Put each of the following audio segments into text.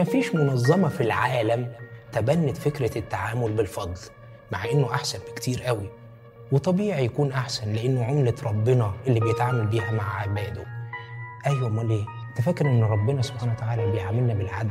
مفيش منظمة في العالم تبنت فكرة التعامل بالفضل مع إنه أحسن بكتير قوي وطبيعي يكون أحسن لأنه عملة ربنا اللي بيتعامل بيها مع عباده أيوة أمال إيه؟ أنت فاكر إن ربنا سبحانه وتعالى بيعاملنا بالعدل؟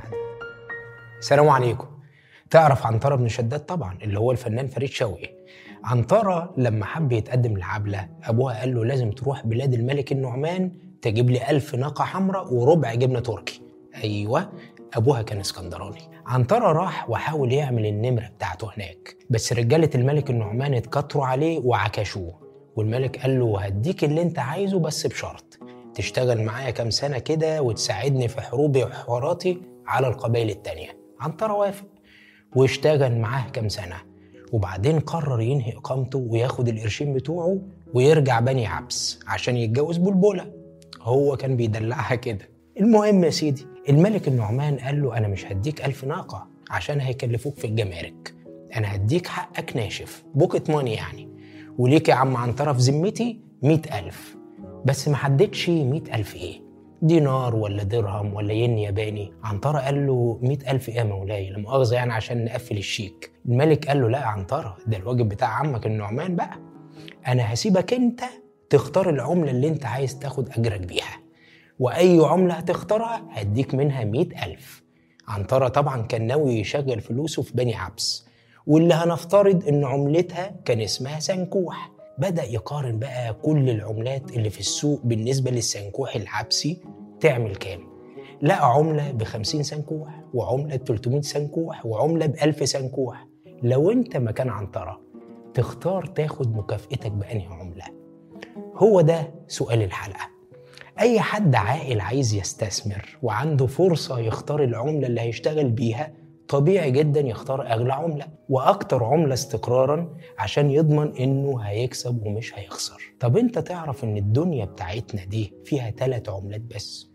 السلام عليكم تعرف عنترة بن شداد طبعا اللي هو الفنان فريد شوقي عنترة لما حب يتقدم لعبلة أبوها قال له لازم تروح بلاد الملك النعمان تجيب لي ألف ناقة حمراء وربع جبنة تركي أيوة أبوها كان اسكندراني عنترة راح وحاول يعمل النمرة بتاعته هناك بس رجالة الملك النعمان اتكتروا عليه وعكشوه والملك قال له هديك اللي انت عايزه بس بشرط تشتغل معايا كام سنة كده وتساعدني في حروبي وحواراتي على القبائل التانية عنترة وافق واشتغل معاه كام سنة وبعدين قرر ينهي إقامته وياخد القرشين بتوعه ويرجع بني عبس عشان يتجوز بلبلة هو كان بيدلعها كده المهم يا سيدي الملك النعمان قال له أنا مش هديك ألف ناقة عشان هيكلفوك في الجمارك أنا هديك حقك ناشف بوكت ماني يعني وليك يا عم عنترة في ذمتي مئة ألف بس ما حددش مئة ألف إيه دينار ولا درهم ولا ين ياباني عنترة قال له مئة ألف إيه يا مولاي لا مؤاخذة يعني عشان نقفل الشيك الملك قال له لا يا عنترة ده الواجب بتاع عمك النعمان بقى أنا هسيبك أنت تختار العملة اللي أنت عايز تاخد أجرك بيها وأي عملة هتختارها هديك منها مئة ألف عنترة طبعا كان ناوي يشغل فلوسه في بني عبس واللي هنفترض إن عملتها كان اسمها سنكوح بدأ يقارن بقى كل العملات اللي في السوق بالنسبة للسنكوح العبسي تعمل كام لقى عملة ب 50 سنكوح وعملة ب 300 سنكوح وعملة ب 1000 سنكوح لو انت مكان عنترة تختار تاخد مكافئتك بأنهي عملة هو ده سؤال الحلقة أي حد عاقل عايز يستثمر وعنده فرصة يختار العملة اللي هيشتغل بيها طبيعي جدا يختار أغلى عملة وأكتر عملة استقرارا عشان يضمن إنه هيكسب ومش هيخسر طب أنت تعرف إن الدنيا بتاعتنا دي فيها ثلاث عملات بس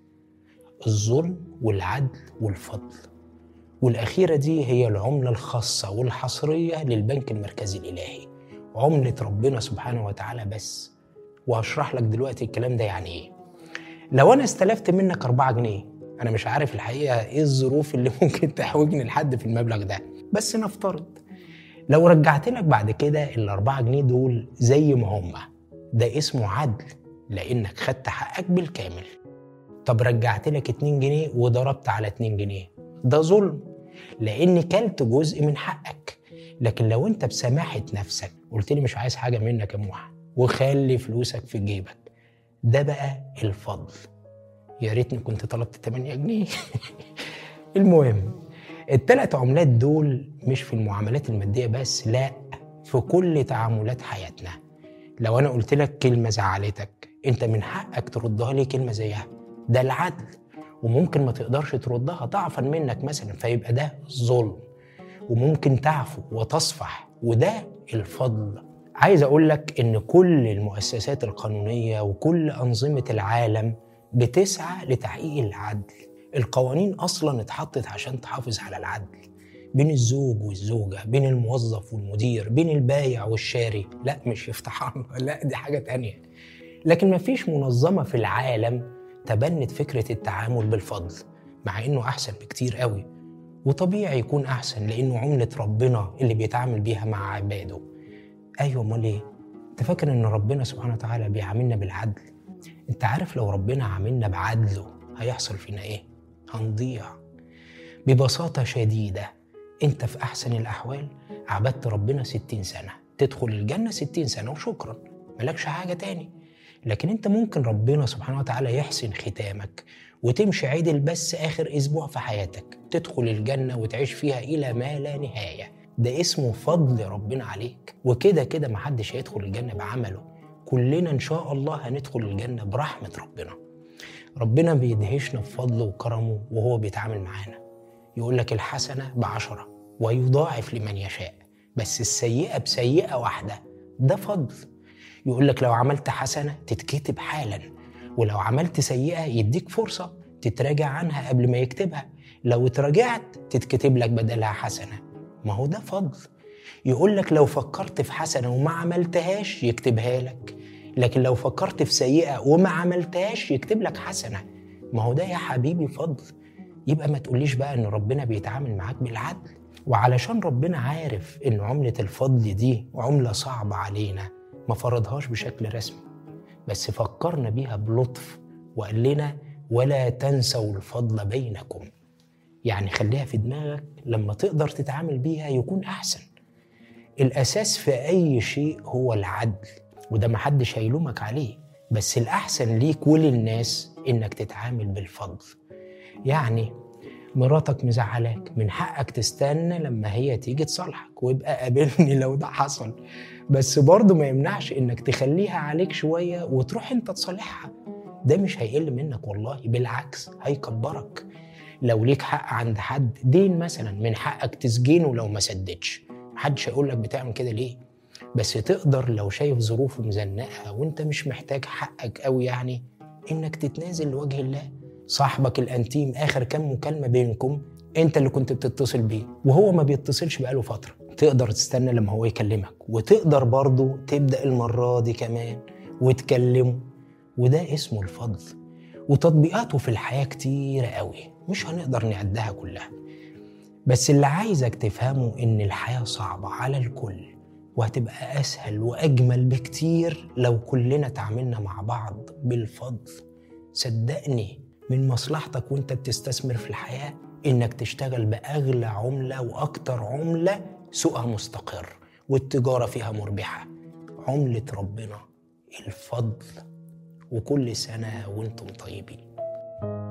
الظلم والعدل والفضل والأخيرة دي هي العملة الخاصة والحصرية للبنك المركزي الإلهي عملة ربنا سبحانه وتعالى بس وهشرح لك دلوقتي الكلام ده يعني إيه لو أنا استلفت منك 4 جنيه أنا مش عارف الحقيقة إيه الظروف اللي ممكن تحوجني لحد في المبلغ ده بس نفترض لو رجعت لك بعد كده الأربعة جنيه دول زي ما هما ده اسمه عدل لأنك خدت حقك بالكامل طب رجعت لك 2 جنيه وضربت على 2 جنيه ده ظلم لان كلت جزء من حقك لكن لو انت بسماحه نفسك قلت لي مش عايز حاجه منك يا موحى وخلي فلوسك في جيبك ده بقى الفضل يا ريتني كنت طلبت 8 جنيه المهم الثلاث عملات دول مش في المعاملات الماديه بس لا في كل تعاملات حياتنا لو انا قلت لك كلمه زعلتك انت من حقك تردها لي كلمه زيها ده العدل وممكن ما تقدرش تردها ضعفا منك مثلا فيبقى ده ظلم وممكن تعفو وتصفح وده الفضل عايز اقول لك ان كل المؤسسات القانونيه وكل انظمه العالم بتسعى لتحقيق العدل القوانين اصلا اتحطت عشان تحافظ على العدل بين الزوج والزوجة بين الموظف والمدير بين البايع والشاري لا مش يفتح الله لا دي حاجة تانية لكن مفيش منظمة في العالم تبنت فكرة التعامل بالفضل مع إنه أحسن بكتير قوي وطبيعي يكون أحسن لأنه عملة ربنا اللي بيتعامل بيها مع عباده أيوة أمال إيه؟ أنت فاكر إن ربنا سبحانه وتعالى بيعاملنا بالعدل؟ أنت عارف لو ربنا عاملنا بعدله هيحصل فينا إيه؟ هنضيع ببساطة شديدة أنت في أحسن الأحوال عبدت ربنا ستين سنة تدخل الجنة ستين سنة وشكرا ملكش حاجة تاني لكن انت ممكن ربنا سبحانه وتعالى يحسن ختامك وتمشي عدل بس اخر اسبوع في حياتك تدخل الجنه وتعيش فيها الى ما لا نهايه ده اسمه فضل ربنا عليك وكده كده محدش هيدخل الجنه بعمله كلنا ان شاء الله هندخل الجنه برحمه ربنا ربنا بيدهشنا بفضله وكرمه وهو بيتعامل معانا يقول لك الحسنه بعشره ويضاعف لمن يشاء بس السيئه بسيئه واحده ده فضل يقول لك لو عملت حسنه تتكتب حالا ولو عملت سيئه يديك فرصه تتراجع عنها قبل ما يكتبها لو اتراجعت تتكتب لك بدلها حسنه ما هو ده فضل يقول لك لو فكرت في حسنه وما عملتهاش يكتبها لك لكن لو فكرت في سيئه وما عملتهاش يكتب لك حسنه ما هو ده يا حبيبي فضل يبقى ما تقوليش بقى ان ربنا بيتعامل معاك بالعدل وعلشان ربنا عارف ان عملة الفضل دي عملة صعبة علينا ما فرضهاش بشكل رسمي بس فكرنا بيها بلطف وقال لنا ولا تنسوا الفضل بينكم يعني خليها في دماغك لما تقدر تتعامل بيها يكون احسن الاساس في اي شيء هو العدل وده محدش هيلومك عليه بس الاحسن ليك وللناس انك تتعامل بالفضل يعني مراتك مزعلاك من حقك تستنى لما هي تيجي تصالحك ويبقى قابلني لو ده حصل بس برضه ما يمنعش انك تخليها عليك شويه وتروح انت تصالحها ده مش هيقل منك والله بالعكس هيكبرك لو ليك حق عند حد دين مثلا من حقك تسجينه لو ما سددش محدش هيقول لك بتعمل كده ليه بس تقدر لو شايف ظروفه مزنقه وانت مش محتاج حقك قوي يعني انك تتنازل لوجه الله صاحبك الانتيم اخر كام مكالمه بينكم انت اللي كنت بتتصل بيه وهو ما بيتصلش بقاله فتره تقدر تستنى لما هو يكلمك وتقدر برضه تبدا المره دي كمان وتكلمه وده اسمه الفضل وتطبيقاته في الحياه كتيره قوي مش هنقدر نعدها كلها بس اللي عايزك تفهمه ان الحياه صعبه على الكل وهتبقى اسهل واجمل بكتير لو كلنا تعاملنا مع بعض بالفضل صدقني من مصلحتك وانت بتستثمر في الحياه انك تشتغل باغلى عمله واكتر عمله سوقها مستقر والتجاره فيها مربحه عمله ربنا الفضل وكل سنه وانتم طيبين